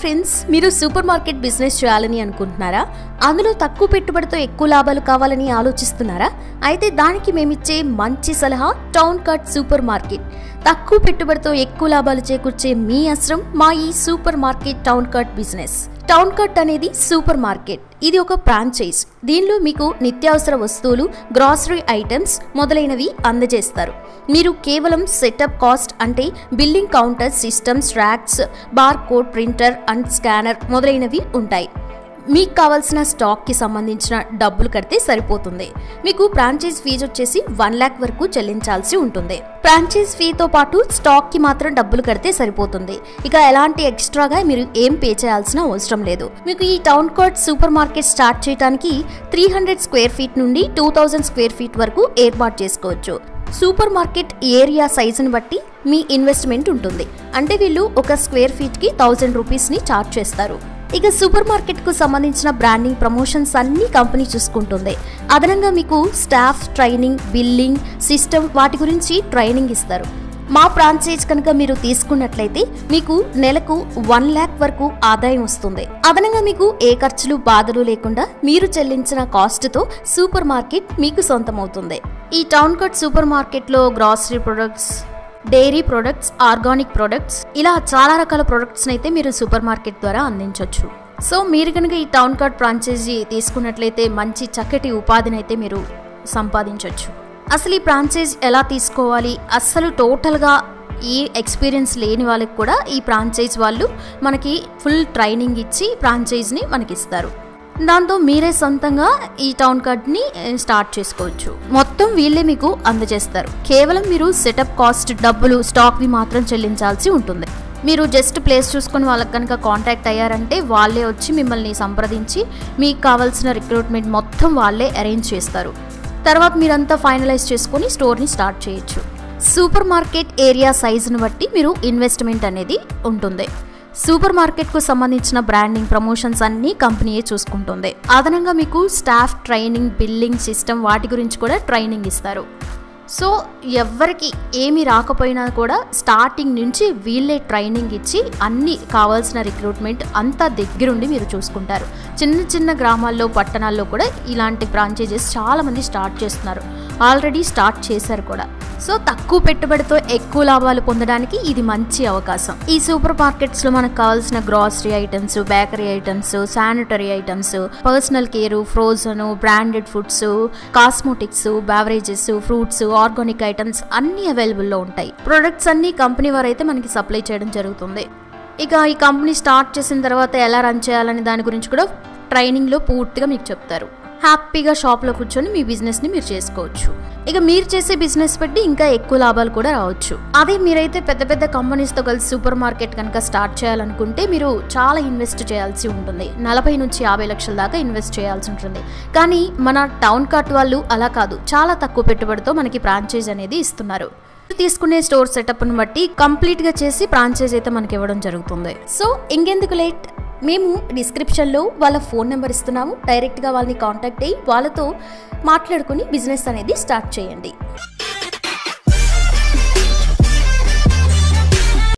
friends మీరు super market business చేయాలని అనుకుంటున్నారా అందులో తక్కువ పెట్టుబడితో ఎక్కువ లాభాలు కావాలని ఆలోచిస్తున్నారా అయితే దానికి మేమిచ్చే మంచి సలహా టౌన్ కట్ సూపర్ మార్కెట్ తక్కువ పెట్టుబడితో ఎక్కువ లాభాలు చేకూర్చే మీ అస్త్రం మా ఈ super market town cut business town cut అనేది సూపర్ మార్కెట్ ఇది ఒక ఫ్రాంచైజ్ దీనిలో మీకు నిత్యావసర వస్తువులు గ్రాసరీ ఐటమ్స్ మొదలైనవి అందజేస్తారు మీరు కేవలం సెటప్ కాస్ట్ అంటే billing counter systems racks bar code printer and scanner మొదలైనవి ఉంటాయి మీకు కావాల్సిన స్టాక్కి సంబంధించిన డబ్బులు కడితే సరిపోతుంది మీకు ఫ్రాంచైజ్ ఫీజు వచ్చేసి వన్ ల్యాక్ వరకు చెల్లించాల్సి ఉంటుంది ఫ్రాంచైజ్ ఫీతో పాటు స్టాక్కి మాత్రం డబ్బులు కడితే సరిపోతుంది ఇక ఎలాంటి ఎక్స్ట్రాగా మీరు ఏం పే చేయాల్సిన అవసరం లేదు మీకు ఈ town cut super market start చేయడానికి త్రీ హండ్రెడ్ స్క్వేర్ ఫీట్ నుండి టూ థౌజండ్ స్క్వేర్ ఫీట్ వరకు ఏర్పాటు చేసుకోవచ్చు సూపర్ మార్కెట్ ఏరియా సైజుని బట్టి మీ ఇన్వెస్ట్మెంట్ ఉంటుంది అంటే వీళ్ళు ఒక స్క్వేర్ ఫీట్కి థౌజండ్ రూపీస్ని ఛార్జ్ చేస్తారు ఇక సూపర్ మార్కెట్కు సంబంధించిన బ్రాండింగ్ ప్రమోషన్స్ అన్ని కంపెనీ చూసుకుంటుంది అదనంగా మీకు స్టాఫ్ ట్రైనింగ్ బిల్లింగ్ సిస్టమ్ వాటి గురించి ట్రైనింగ్ ఇస్తారు మా ఫ్రాంచైజ్ కనుక మీరు తీసుకున్నట్లయితే మీకు నెలకు వన్ ల్యాక్ వరకు ఆదాయం వస్తుంది అదనంగా మీకు ఏ ఖర్చులు బాధలు లేకుండా మీరు చెల్లించిన కాస్ట్తో సూపర్ మార్కెట్ మీకు సొంతమవుతుంది ఈ టౌన్ కట్ సూపర్ మార్కెట్లో grocery products dairy products organic products ఇలా చాలా రకాల ప్రొడక్ట్స్ అయితే మీరు సూపర్ మార్కెట్ ద్వారా అందించవచ్చు సో మీరు కనుక ఈ టౌన్ కార్డ్ ఫ్రాంచైజీ తీసుకున్నట్లయితే మంచి చక్కటి ఉపాధిని అయితే మీరు సంపాదించవచ్చు అసలు ఈ ఫ్రాంచైజ్ ఎలా తీసుకోవాలి అస్సలు టోటల్గా ఈ ఎక్స్పీరియన్స్ లేని వాళ్ళకి కూడా ఈ ఫ్రాంచైజ్ వాళ్ళు మనకి ఫుల్ ట్రైనింగ్ ఇచ్చి ఫ్రాంచైజ్ని మనకి ఇస్తారు దాంతో మీరే సొంతంగా ఈ టౌన్ కార్డ్ని స్టార్ట్ చేసుకోవచ్చు మొత్తం వీళ్ళే మీకు అందజేస్తారు కేవలం మీరు సెటప్ కాస్ట్ డబ్బులు స్టాక్వి మాత్రం చెల్లించాల్సి ఉంటుంది మీరు జస్ట్ ప్లేస్ చూసుకొని వాళ్ళకి కనుక కాంటాక్ట్ అయ్యారంటే వాళ్ళే వచ్చి మిమ్మల్ని సంప్రదించి మీకు కావాల్సిన రిక్రూట్మెంట్ మొత్తం వాళ్ళే అరేంజ్ చేస్తారు తర్వాత మీరంతా ఫైనలైజ్ చేసుకొని స్టోర్ని స్టార్ట్ చేయొచ్చు సూపర్ మార్కెట్ ఏరియా సైజును బట్టి మీరు ఇన్వెస్ట్మెంట్ అనేది ఉంటుంది సూపర్ మార్కెట్కు సంబంధించిన బ్రాండింగ్ ప్రమోషన్స్ అన్నీ కంపెనీయే చూసుకుంటుంది అదనంగా మీకు స్టాఫ్ ట్రైనింగ్ బిల్లింగ్ సిస్టమ్ వాటి గురించి కూడా ట్రైనింగ్ ఇస్తారు సో ఎవరికి ఏమి రాకపోయినా కూడా స్టార్టింగ్ నుంచి వీళ్ళే ట్రైనింగ్ ఇచ్చి అన్ని కావాల్సిన రిక్రూట్మెంట్ అంతా దగ్గరుండి మీరు చూసుకుంటారు చిన్న చిన్న గ్రామాల్లో పట్టణాల్లో కూడా ఇలాంటి ఫ్రాంచైజెస్ చాలామంది స్టార్ట్ చేస్తున్నారు ఆల్రెడీ స్టార్ట్ చేశారు కూడా సో తక్కువ పెట్టుబడితో ఎక్కువ లాభాలు పొందడానికి ఇది మంచి అవకాశం ఈ సూపర్ మార్కెట్స్ లో మనకు కావాల్సిన grocery items bakery items sanitary items personal care frozen branded foods cosmetics beverages fruits organic items అన్ని అవైలబుల్లో ఉంటాయి ప్రొడక్ట్స్ అన్ని కంపెనీ వారైతే మనకి సప్లై చేయడం జరుగుతుంది ఇక ఈ కంపెనీ స్టార్ట్ చేసిన తర్వాత ఎలా రన్ చేయాలని దాని గురించి కూడా ట్రైనింగ్లో పూర్తిగా మీకు చెప్తారు హ్యాపీగా షాప్లో కూర్చొని మీ బిజినెస్ని మీరు చేసుకోవచ్చు ఇక మీరు చేసే బిజినెస్ బట్టి ఇంకా ఎక్కువ లాభాలు కూడా రావచ్చు అదే మీరైతే పెద్ద పెద్ద కంపెనీస్తో కలిసి సూపర్ మార్కెట్ కనుక స్టార్ట్ చేయాలనుకుంటే మీరు చాలా ఇన్వెస్ట్ చేయాల్సి ఉంటుంది నలభై నుంచి యాభై లక్షల దాకా ఇన్వెస్ట్ చేయాల్సి ఉంటుంది కానీ మన టౌన్ కార్ట్ వాళ్ళు అలా కాదు చాలా తక్కువ పెట్టుబడితో మనకి ఫ్రాంచైజ్ అనేది ఇస్తున్నారు తీసుకునే స్టోర్ సెటప్ను బట్టి కంప్లీట్గా చేసి ఫ్రాంచైజ్ అయితే మనకి ఇవ్వడం జరుగుతుంది సో ఇంకెందుకు లేట్ మేము డిస్క్రిప్షన్లో వాళ్ళ ఫోన్ నెంబర్ ఇస్తున్నాము డైరెక్ట్గా వాళ్ళని కాంటాక్ట్ అయ్యి వాళ్ళతో మాట్లాడుకుని బిజినెస్ అనేది స్టార్ట్ చేయండి